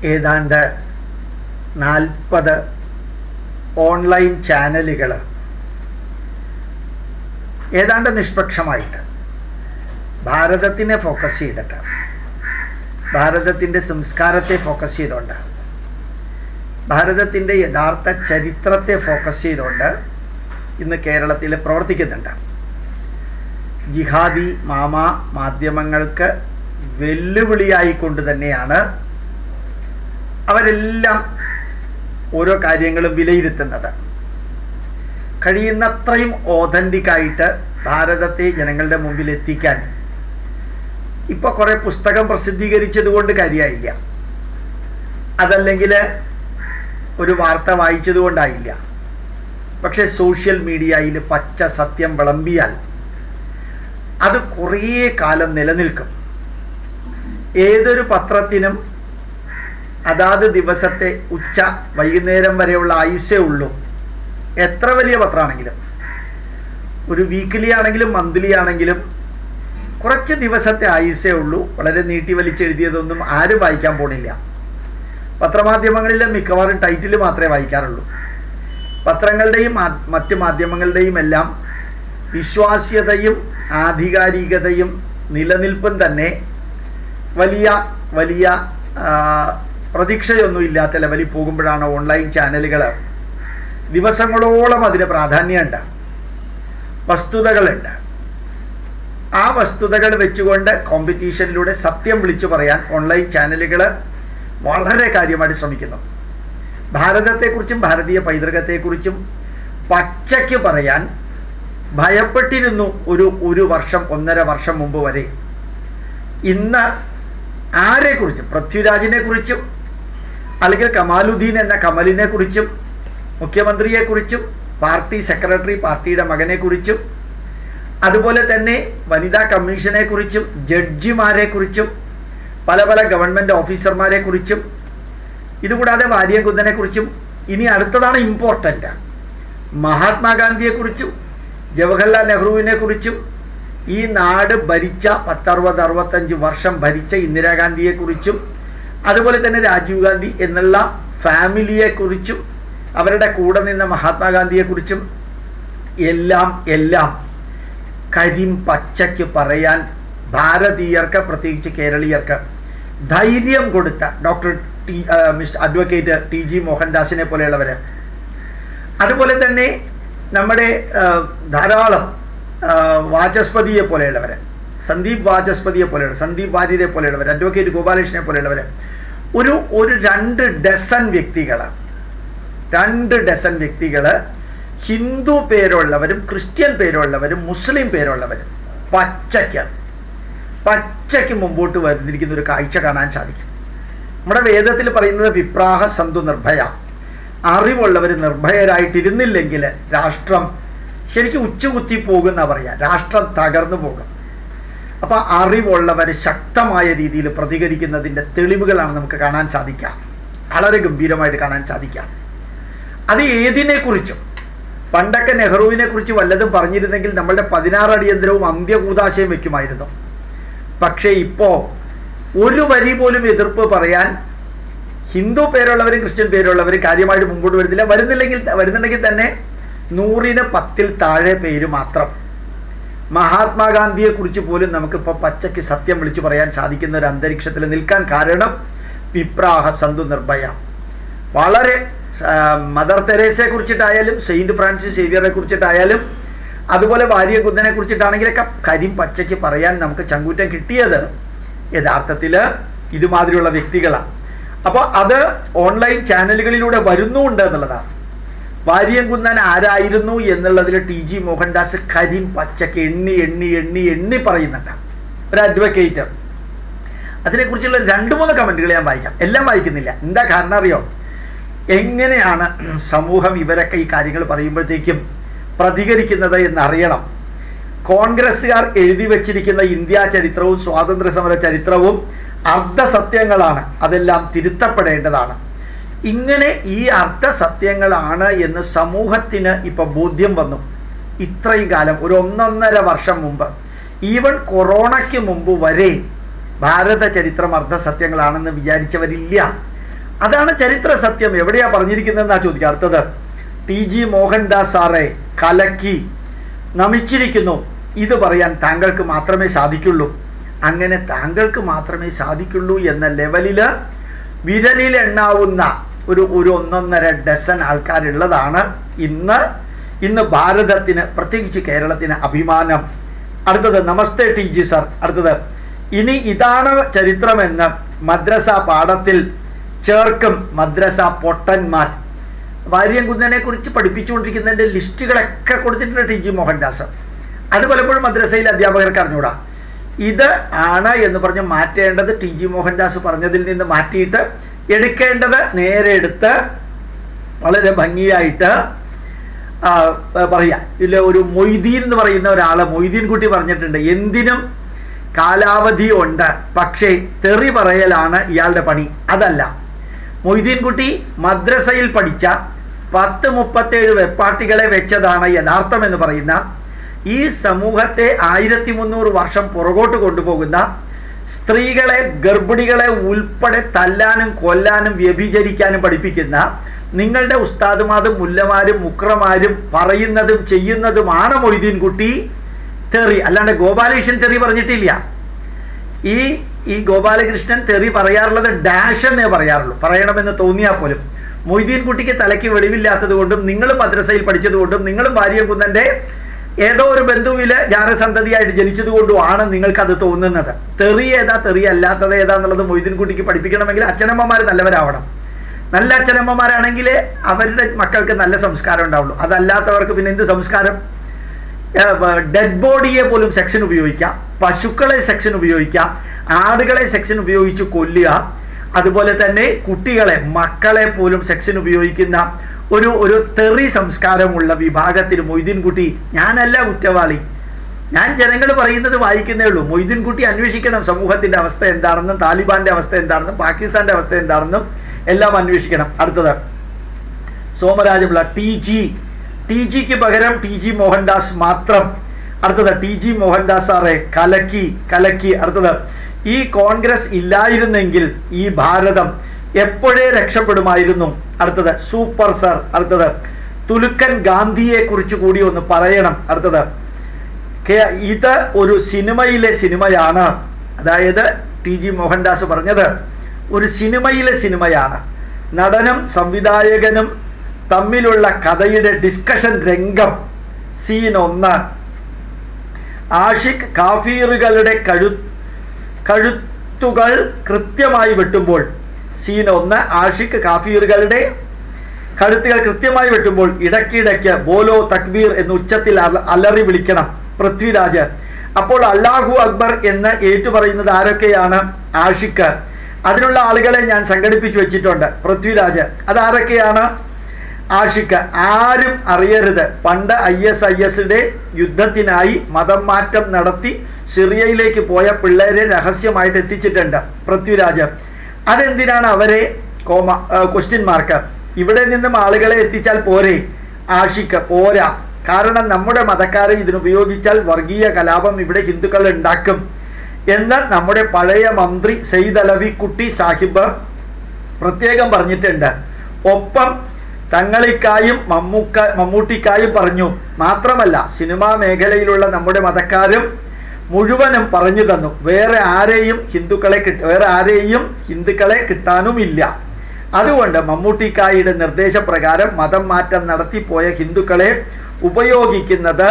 ഏതാണ്ട് നാൽപ്പത് ഓൺലൈൻ ചാനലുകൾ ഏതാണ്ട് നിഷ്പക്ഷമായിട്ട് ഭാരതത്തിനെ ഫോക്കസ് ചെയ്തിട്ട് ഭാരതത്തിൻ്റെ സംസ്കാരത്തെ ഫോക്കസ് ചെയ്തുകൊണ്ട് ഭാരതത്തിൻ്റെ യഥാർത്ഥ ചരിത്രത്തെ ഫോക്കസ് ചെയ്തുകൊണ്ട് ഇന്ന് കേരളത്തിൽ പ്രവർത്തിക്കുന്നുണ്ട് ജിഹാദി മാമ മാധ്യമങ്ങൾക്ക് വെല്ലുവിളിയായിക്കൊണ്ട് തന്നെയാണ് അവരെല്ലാം ഓരോ കാര്യങ്ങളും വിലയിരുത്തുന്നത് കഴിയുന്നത്രയും ഓതൻറ്റിക്കായിട്ട് ഭാരതത്തെ ജനങ്ങളുടെ മുമ്പിൽ എത്തിക്കാൻ ഇപ്പോൾ കുറേ പുസ്തകം പ്രസിദ്ധീകരിച്ചത് കൊണ്ട് കാര്യമായില്ല അതല്ലെങ്കിൽ ഒരു വാർത്ത വായിച്ചത് കൊണ്ടായില്ല പക്ഷേ സോഷ്യൽ മീഡിയയിൽ പച്ച സത്യം വിളമ്പിയാൽ അത് കുറേ കാലം നിലനിൽക്കും ഏതൊരു പത്രത്തിനും അതാത് ദിവസത്തെ ഉച്ച വൈകുന്നേരം വരെയുള്ള ആയുസേ ഉള്ളൂ എത്ര വലിയ പത്രമാണെങ്കിലും ഒരു വീക്കിലി ആണെങ്കിലും മന്ത്ലി ആണെങ്കിലും കുറച്ച് ദിവസത്തെ ആയുസേ ഉള്ളൂ വളരെ നീട്ടി വലിച്ചെഴുതിയതൊന്നും ആരും വായിക്കാൻ പോണില്ല പത്രമാധ്യമങ്ങളിലെ മിക്കവാറും ടൈറ്റിൽ മാത്രമേ വായിക്കാറുള്ളൂ പത്രങ്ങളുടെയും മറ്റ് മാധ്യമങ്ങളുടെയും എല്ലാം വിശ്വാസ്യതയും ആധികാരികതയും നിലനിൽപ്പും തന്നെ വലിയ വലിയ പ്രതീക്ഷയൊന്നും ഇല്ലാത്ത ലെവലിൽ പോകുമ്പോഴാണ് ഓൺലൈൻ ചാനലുകൾ ദിവസങ്ങളോളം അതിന് പ്രാധാന്യമുണ്ട് വസ്തുതകളുണ്ട് ആ വസ്തുതകൾ വെച്ചുകൊണ്ട് കോമ്പറ്റീഷനിലൂടെ സത്യം വിളിച്ചു പറയാൻ ഓൺലൈൻ ചാനലുകൾ വളരെ കാര്യമായിട്ട് ശ്രമിക്കുന്നു ഭാരതത്തെക്കുറിച്ചും ഭാരതീയ പൈതൃകത്തെക്കുറിച്ചും പച്ചയ്ക്ക് പറയാൻ ഭയപ്പെട്ടിരുന്നു ഒരു ഒരു വർഷം ഒന്നര വർഷം മുമ്പ് വരെ ഇന്ന് ആരെക്കുറിച്ചും പൃഥ്വിരാജിനെ കുറിച്ചും അല്ലെങ്കിൽ കമാലുദ്ദീൻ എന്ന കമലിനെ കുറിച്ചും മുഖ്യമന്ത്രിയെക്കുറിച്ചും പാർട്ടി സെക്രട്ടറി പാർട്ടിയുടെ മകനെക്കുറിച്ചും അതുപോലെ തന്നെ വനിതാ കമ്മീഷനെ കുറിച്ചും ജഡ്ജിമാരെക്കുറിച്ചും പല പല ഗവൺമെൻറ് ഓഫീസർമാരെ കുറിച്ചും ഇതുകൂടാതെ വാര്യംകുന്നനെ കുറിച്ചും ഇനി അടുത്തതാണ് ഇമ്പോർട്ടൻ്റ് മഹാത്മാഗാന്ധിയെക്കുറിച്ചും ജവഹർലാൽ നെഹ്റുവിനെ കുറിച്ചും ഈ നാട് ഭരിച്ച പത്തറുപത് അറുപത്തഞ്ച് വർഷം ഭരിച്ച ഇന്ദിരാഗാന്ധിയെക്കുറിച്ചും അതുപോലെ തന്നെ രാജീവ് ഗാന്ധി എന്നുള്ള ഫാമിലിയെക്കുറിച്ചും അവരുടെ കൂടെ നിന്ന മഹാത്മാഗാന്ധിയെക്കുറിച്ചും എല്ലാം എല്ലാം കരിം പച്ചയ്ക്ക് പറയാൻ ഭാരതീയർക്ക് പ്രത്യേകിച്ച് കേരളീയർക്ക് ധൈര്യം കൊടുത്ത doctor T mister advocate T G മോഹൻദാസിനെ പോലെയുള്ളവർ അതുപോലെ തന്നെ നമ്മുടെ ധാരാളം വാചസ്പതിയെ പോലെയുള്ളവർ സന്ദീപ് വാചസ്പതിയെ പോലെയുള്ള സന്ദീപ് വാര്യരെ പോലെയുള്ളവർ അഡ്വക്കേറ്റ് ഗോപാലകൃഷ്ണനെ പോലെയുള്ളവർ ഒരു ഒരു രണ്ട് ഡസൻ വ്യക്തികൾ രണ്ട് ഡസൻ വ്യക്തികൾ ഹിന്ദു പേരുള്ളവരും ക്രിസ്ത്യൻ പേരുള്ളവരും മുസ്ലിം പേരുള്ളവരും പച്ചയ്ക്ക് പച്ചയ്ക്ക് മുമ്പോട്ട് വരുന്നിരിക്കുന്ന ഒരു കാഴ്ച കാണാൻ സാധിക്കും നമ്മുടെ വേദത്തിൽ പറയുന്നത് വിപ്രാഹ സന്തു നിർഭയ അറിവുള്ളവർ നിർഭയരായിട്ടിരുന്നില്ലെങ്കിൽ രാഷ്ട്രം ശരിക്കും ഉച്ചകുത്തി പോകുന്ന പറയാം രാഷ്ട്രം തകർന്നു പോകും അപ്പോൾ അറിവുള്ളവർ ശക്തമായ രീതിയിൽ പ്രതികരിക്കുന്നതിൻ്റെ തെളിവുകളാണ് നമുക്ക് കാണാൻ സാധിക്കുക വളരെ ഗംഭീരമായിട്ട് കാണാൻ സാധിക്കാം അത് ഏതിനെക്കുറിച്ചും പണ്ടൊക്കെ നെഹ്റുവിനെ കുറിച്ച് വല്ലതും പറഞ്ഞിരുന്നെങ്കിൽ നമ്മളുടെ പതിനാറ് അടിയന്തരവും അന്ത്യകൂതാശയം വെക്കുമായിരുന്നു പക്ഷേ ഇപ്പോൾ ഒരു വരി പോലും എതിർപ്പ് പറയാൻ ഹിന്ദു പേരുള്ളവരും ക്രിസ്ത്യൻ പേരുള്ളവരും കാര്യമായിട്ട് മുമ്പോട്ട് വരുന്നില്ല വരുന്നില്ലെങ്കിൽ വരുന്നുണ്ടെങ്കിൽ തന്നെ നൂറിന് പത്തിൽ താഴെ പേര് മാത്രം മഹാത്മാഗാന്ധിയെക്കുറിച്ച് പോലും നമുക്കിപ്പോൾ പച്ചയ്ക്ക് സത്യം വിളിച്ചു പറയാൻ സാധിക്കുന്ന ഒരു അന്തരീക്ഷത്തിൽ നിൽക്കാൻ കാരണം വിപ്രാഹ സന്തു നിർഭയ വളരെ മദർ തെരേസയെ കുറിച്ചിട്ടായാലും സെയിൻറ്റ് ഫ്രാൻസിസ് സേവിയറെ കുറിച്ചിട്ടായാലും അതുപോലെ വാര്യ കുന്നനെ കുറിച്ചിട്ടാണെങ്കിലൊക്കെ കരിം പച്ചയ്ക്ക് പറയാൻ നമുക്ക് ചങ്കൂറ്റം കിട്ടിയത് യഥാർത്ഥത്തിൽ ഇതുമാതിരിയുള്ള വ്യക്തികളാണ് അപ്പോൾ അത് ഓൺലൈൻ ചാനലുകളിലൂടെ വരുന്നുണ്ട് എന്നുള്ളതാണ് വാര്യംകുന്നൻ ആരായിരുന്നു എന്നുള്ളതിൽ ടി ജി മോഹൻദാസ് കരിം പച്ചക്ക് എണ്ണി എണ്ണി എണ്ണി എണ്ണി പറയുന്നുണ്ട് ഒരു അഡ്വക്കേറ്റ് അതിനെക്കുറിച്ചുള്ള രണ്ട് മൂന്ന് കമൻറ്റുകൾ ഞാൻ വായിക്കാം എല്ലാം വായിക്കുന്നില്ല എന്താ കാരണം അറിയോ എങ്ങനെയാണ് സമൂഹം ഇവരൊക്കെ ഈ കാര്യങ്ങൾ പറയുമ്പോഴത്തേക്കും പ്രതികരിക്കുന്നത് എന്നറിയണം കോൺഗ്രസ്സുകാർ എഴുതി വച്ചിരിക്കുന്ന ഇന്ത്യ ചരിത്രവും സ്വാതന്ത്ര്യ സമര ചരിത്രവും അർദ്ധസത്യങ്ങളാണ് അതെല്ലാം തിരുത്തപ്പെടേണ്ടതാണ് ഇങ്ങനെ ഈ അർത്ഥസത്യങ്ങളാണ് എന്ന് സമൂഹത്തിന് ഇപ്പോൾ ബോധ്യം വന്നു ഇത്രയും കാലം ഒരു ഒന്നൊന്നര വർഷം മുമ്പ് ഈവൻ കൊറോണയ്ക്ക് മുമ്പ് വരെ ഭാരത ചരിത്രം അർദ്ധസത്യങ്ങളാണെന്ന് വിചാരിച്ചവരില്ല അതാണ് ചരിത്ര സത്യം എവിടെയാ പറഞ്ഞിരിക്കുന്നതെന്നാ ചോദിക്കുക അടുത്തത് ടി ജി മോഹൻദാസ് സാറെ കലക്കി നമിച്ചിരിക്കുന്നു ഇത് പറയാൻ താങ്കൾക്ക് മാത്രമേ സാധിക്കുള്ളൂ അങ്ങനെ താങ്കൾക്ക് മാത്രമേ സാധിക്കുള്ളൂ എന്ന ലെവലിൽ വിരലിൽ എണ്ണാവുന്ന ഒരു ഒരു ഒന്നൊന്നര ഡസൻ ആൾക്കാരുള്ളതാണ് ഇന്ന് ഇന്ന് ഭാരതത്തിന് പ്രത്യേകിച്ച് കേരളത്തിന് അഭിമാനം അടുത്തത് നമസ്തേ ടി ജി സർ അടുത്തത് ഇനി ഇതാണ് ചരിത്രമെന്ന് മദ്രസ പാഠത്തിൽ ചേർക്കും മദ്രസ പൊട്ടന്മാർ വാര്യംകുന്നനെ കുറിച്ച് പഠിപ്പിച്ചുകൊണ്ടിരിക്കുന്നതിൻ്റെ ലിസ്റ്റുകളൊക്കെ കൊടുത്തിട്ടുണ്ട് ടി ജി മോഹൻദാസ് അത് പലപ്പോഴും മദ്രസയിൽ അധ്യാപകർക്ക് അറിഞ്ഞൂടാ ഇത് ആണ് എന്ന് പറഞ്ഞ് മാറ്റേണ്ടത് ടി ജി മോഹൻദാസ് പറഞ്ഞതിൽ നിന്ന് മാറ്റിയിട്ട് എടുക്കേണ്ടത് നേരെ എടുത്ത് വളരെ ഭംഗിയായിട്ട് ആ, പറയാ ഇല്ല ഒരു മൊയ്തീൻ എന്ന് പറയുന്ന ഒരാള് മൊയ്തീൻ കുട്ടി പറഞ്ഞിട്ടുണ്ട് എന്തിനും കാലാവധി ഉണ്ട് പക്ഷേ തെറി പറയലാണ് ഇയാളുടെ പണി അതല്ല മൊയ്തീൻ കുട്ടി മദ്രസയിൽ പഠിച്ച പത്ത് മുപ്പത്തേഴ് വെപ്പാട്ടികളെ വെച്ചതാണ് യഥാർത്ഥം എന്ന് പറയുന്ന ഈ സമൂഹത്തെ ആയിരത്തി മുന്നൂറ് വർഷം പുറകോട്ട് കൊണ്ടുപോകുന്ന സ്ത്രീകളെ ഗർഭിണികളെ ഉൾപ്പെടെ തല്ലാനും കൊല്ലാനും വ്യഭിചരിക്കാനും പഠിപ്പിക്കുന്ന നിങ്ങളുടെ ഉസ്താദുമാരും മുല്ലമാരും മുക്രമാരും പറയുന്നതും ചെയ്യുന്നതുമാണ് മൊയ്തീൻ കുട്ടി തെറി അല്ലാണ്ട് ഗോപാലകൃഷ്ണൻ തെറി പറഞ്ഞിട്ടില്ല ഈ ഈ ഗോപാലകൃഷ്ണൻ തെറി പറയാറുള്ളത് ഡാഷ് എന്നേ പറയാറുള്ളൂ പറയണമെന്ന് തോന്നിയാൽ പോലും മൊയ്തീൻ കുട്ടിക്ക് തലയ്ക്ക് വെളിവില്ലാത്തത് കൊണ്ടും നിങ്ങളും മദ്രസയിൽ പഠിച്ചത് കൊണ്ടും നിങ്ങളും ഭാര്യകുന്നൻ്റെ ഏതോ ഒരു ബന്ധുവില് ജാരസന്തതിയായിട്ട് ജനിച്ചത് കൊണ്ടുമാണ് നിങ്ങൾക്ക് അത് തോന്നുന്നത് തെറി ഏതാ തെറി അല്ലാത്തത് ഏതാ എന്നുള്ളത് മൊയ്തീൻ കുട്ടിക്ക് പഠിപ്പിക്കണമെങ്കിൽ അച്ഛനമ്മമാർ നല്ലവരാവണം നല്ല അച്ഛനമ്മമാരാണെങ്കിൽ അവരുടെ മക്കൾക്ക് നല്ല സംസ്കാരം ഉണ്ടാവുള്ളൂ അതല്ലാത്തവർക്ക് പിന്നെ എന്ത് സംസ്കാരം ഡെഡ് ബോഡിയെ പോലും സെക്ഷൻ ഉപയോഗിക്കാം പശുക്കളെ സെക്ഷൻ ഉപയോഗിക്കാം ആടുകളെ സെക്ഷൻ ഉപയോഗിച്ച് കൊല്ലുക അതുപോലെ തന്നെ കുട്ടികളെ മക്കളെ പോലും സെക്ഷൻ ഉപയോഗിക്കുന്ന ഒരു ഒരു തെറി സംസ്കാരമുള്ള വിഭാഗത്തിൽ മൊയ്തീൻ കുട്ടി ഞാനല്ല കുറ്റവാളി ഞാൻ ജനങ്ങൾ പറയുന്നത് വായിക്കുന്നേ ഉള്ളൂ മൊയ്തീൻ കുട്ടി അന്വേഷിക്കണം സമൂഹത്തിന്റെ അവസ്ഥ എന്താണെന്നും താലിബാന്റെ അവസ്ഥ എന്താണെന്നും പാകിസ്ഥാന്റെ അവസ്ഥ എന്താണെന്നും എല്ലാം അന്വേഷിക്കണം അടുത്തത് സോമരാജപിള്ള ടി ജി ടി ജിക്ക് പകരം ടി ജി മോഹൻദാസ് മാത്രം അടുത്തത് ടി ജി മോഹൻദാസ് സാറെ കലക്കി കലക്കി അടുത്തത് ഈ കോൺഗ്രസ് ഇല്ലായിരുന്നെങ്കിൽ ഈ ഭാരതം എപ്പോഴേ രക്ഷപ്പെടുമായിരുന്നു അടുത്തത് സൂപ്പർ സർ അടുത്തത് തുലുക്കൻ ഗാന്ധിയെ കുറിച്ച് കൂടി ഒന്ന് പറയണം അടുത്തത് കെ- ഇത് ഒരു സിനിമയിലെ സിനിമയാണ് അതായത് ടി ജി മോഹൻദാസ് പറഞ്ഞത് ഒരു സിനിമയിലെ സിനിമയാണ് നടനും സംവിധായകനും തമ്മിലുള്ള കഥയുടെ ഡിസ്കഷൻ രംഗം സീൻ ഒന്ന് ആഷിഖ് കാഫീറുകളുടെ കഴു കഴുത്തുകൾ കൃത്യമായി വെട്ടുമ്പോൾ സീൻ ഒന്ന് ആഷിഖ് കാഫീറുകളുടെ കഴുത്തുകൾ കൃത്യമായി വെട്ടുമ്പോൾ ഇടയ്ക്കിടയ്ക്ക് ബോലോ തക്ബീർ എന്ന് ഉച്ചത്തിൽ അല- അലറി വിളിക്കണം പൃഥ്വിരാജ് അപ്പോൾ അല്ലാഹു അക്ബർ എന്ന് ഏറ്റുപറയുന്നത് ആരൊക്കെയാണ് ആഷിഖ് അതിനുള്ള ആളുകളെ ഞാൻ സംഘടിപ്പിച്ചു വെച്ചിട്ടുണ്ട് പൃഥ്വിരാജ് അതാരൊക്കെയാണ് ആഷിഖ് ആരും അറിയരുത് പണ്ട് ഐ എസ് ഐ എസിന്റെ യുദ്ധത്തിനായി മതം മാറ്റം നടത്തി സിറിയയിലേക്ക് പോയ പിള്ളേരെ രഹസ്യമായിട്ട് എത്തിച്ചിട്ടുണ്ട് പൃഥ്വിരാജ് അതെന്തിനാണ് അവരെ കോമ ക്വസ്റ്റ്യൻ മാർക്ക് ഇവിടെ നിന്നും ആളുകളെ എത്തിച്ചാൽ പോരെ ആഷിക്ക് പോരാ കാരണം നമ്മുടെ മതക്കാരെ ഇതിനുപയോഗിച്ചാൽ വർഗീയ കലാപം ഇവിടെ ഹിന്ദുക്കൾ ഉണ്ടാക്കും എന്ന് നമ്മുടെ പഴയ മന്ത്രി സെയ്ദ് അലവി കുട്ടി സാഹിബ് പ്രത്യേകം പറഞ്ഞിട്ടുണ്ട് ഒപ്പം തങ്ങളിക്കായും മമ്മൂക്ക മമ്മൂട്ടിക്കായും പറഞ്ഞു മാത്രമല്ല സിനിമാ മേഖലയിലുള്ള നമ്മുടെ മതക്കാരും മുഴുവനും പറഞ്ഞു തന്നു വേറെ ആരെയും ഹിന്ദുക്കളെ കിട്ട വേറെ ആരെയും ഹിന്ദുക്കളെ കിട്ടാനുമില്ല അതുകൊണ്ട് മമ്മൂട്ടിക്കായുടെ നിർദ്ദേശപ്രകാരം മതം മാറ്റം നടത്തിപ്പോയ ഹിന്ദുക്കളെ ഉപയോഗിക്കുന്നത്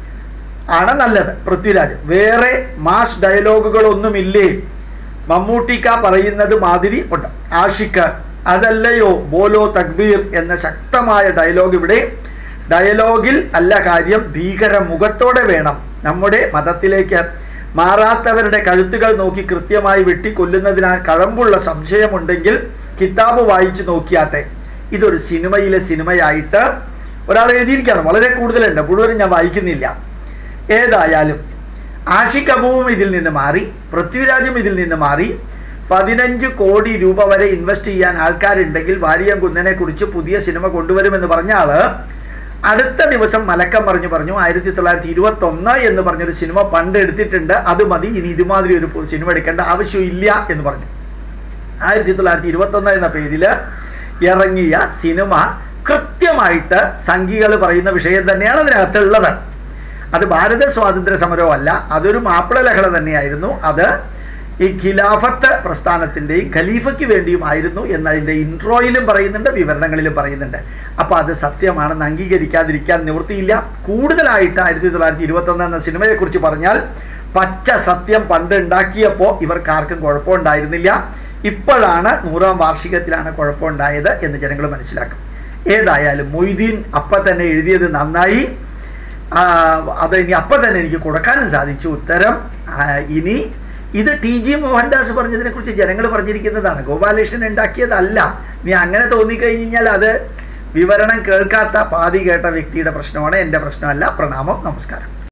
ആണ് നല്ലത് പൃഥ്വിരാജ് വേറെ മാസ് ഡയലോഗുകളൊന്നുമില്ലേ മമ്മൂട്ടിക്ക പറയുന്നത് മാതിരി ഉണ്ട് ആഷിക്ക് അതല്ലയോ ബോലോ തക്ബീർ എന്ന ശക്തമായ ഡയലോഗ് ഇവിടെ ഡയലോഗിൽ അല്ല കാര്യം ഭീകര മുഖത്തോടെ വേണം നമ്മുടെ മതത്തിലേക്ക് മാറാത്തവരുടെ കഴുത്തുകൾ നോക്കി കൃത്യമായി വെട്ടിക്കൊല്ലുന്നതിനാൽ കഴമ്പുള്ള സംശയമുണ്ടെങ്കിൽ കിതാബ് വായിച്ചു നോക്കിയാട്ടെ ഇതൊരു സിനിമയിലെ സിനിമയായിട്ട് ഒരാൾ എഴുതിയിരിക്കുകയാണ് വളരെ കൂടുതലുണ്ട് മുഴുവനും ഞാൻ വായിക്കുന്നില്ല ഏതായാലും ആഷിഖ് അബുവും ഇതിൽ നിന്ന് മാറി പൃഥ്വിരാജും ഇതിൽ നിന്ന് മാറി പതിനഞ്ച് കോടി രൂപ വരെ ഇൻവെസ്റ്റ് ചെയ്യാൻ ആൾക്കാരുണ്ടെങ്കിൽ വാരിയം കുന്നനെ കുറിച്ച് പുതിയ സിനിമ കൊണ്ടുവരുമെന്ന് പറഞ്ഞ ആള് അടുത്ത ദിവസം മലക്കം പറഞ്ഞു പറഞ്ഞു ആയിരത്തി തൊള്ളായിരത്തി ഇരുപത്തി ഒന്ന് എന്ന് പറഞ്ഞൊരു സിനിമ പണ്ട് എടുത്തിട്ടുണ്ട് അത് മതി ഇനി ഇതുമാതിരി ഒരു സിനിമ എടുക്കേണ്ട ആവശ്യമില്ല എന്ന് പറഞ്ഞു ആയിരത്തി തൊള്ളായിരത്തി ഇരുപത്തൊന്ന് എന്ന പേരിൽ ഇറങ്ങിയ സിനിമ കൃത്യമായിട്ട് സംഘികൾ പറയുന്ന വിഷയം തന്നെയാണ് അതിനകത്തുള്ളത് അത് ഭാരത സ്വാതന്ത്ര്യ സമരമല്ല അതൊരു മാപ്പിള ലഹള തന്നെയായിരുന്നു അത് ഈ ഖിലാഫത്ത് പ്രസ്ഥാനത്തിൻ്റെയും ഖലീഫയ്ക്ക് വേണ്ടിയുമായിരുന്നു എന്നതിൻ്റെ ഇൻട്രോയിലും പറയുന്നുണ്ട് വിവരണങ്ങളിലും പറയുന്നുണ്ട് അപ്പോൾ അത് സത്യമാണെന്ന് അംഗീകരിക്കാതിരിക്കാൻ നിവൃത്തിയില്ല കൂടുതലായിട്ട് ആയിരത്തി തൊള്ളായിരത്തി ഇരുപത്തൊന്ന് എന്ന സിനിമയെക്കുറിച്ച് പറഞ്ഞാൽ പച്ച സത്യം പണ്ട് ഉണ്ടാക്കിയപ്പോൾ ഇവർക്കാർക്കും കുഴപ്പമുണ്ടായിരുന്നില്ല ഇപ്പോഴാണ് നൂറാം വാർഷികത്തിലാണ് കുഴപ്പമുണ്ടായത് എന്ന് ജനങ്ങൾ മനസ്സിലാക്കും ഏതായാലും മൊയ്തീൻ അപ്പം തന്നെ എഴുതിയത് നന്നായി ആ, അത് ഇനി അപ്പം തന്നെ എനിക്ക് കൊടുക്കാനും സാധിച്ചു ഉത്തരം ആ, ഇനി ഇത് ടി ജി മോഹൻദാസ് പറഞ്ഞതിനെക്കുറിച്ച് ജനങ്ങൾ പറഞ്ഞിരിക്കുന്നതാണ് ഗോപാലകൃഷ്ണൻ ഉണ്ടാക്കിയതല്ല നീ അങ്ങനെ തോന്നിക്കഴിഞ്ഞാൽ അത് വിവരണം കേൾക്കാത്ത പാതി കേട്ട വ്യക്തിയുടെ പ്രശ്നമാണ് എൻ്റെ പ്രശ്നമല്ല പ്രണാമം നമസ്കാരം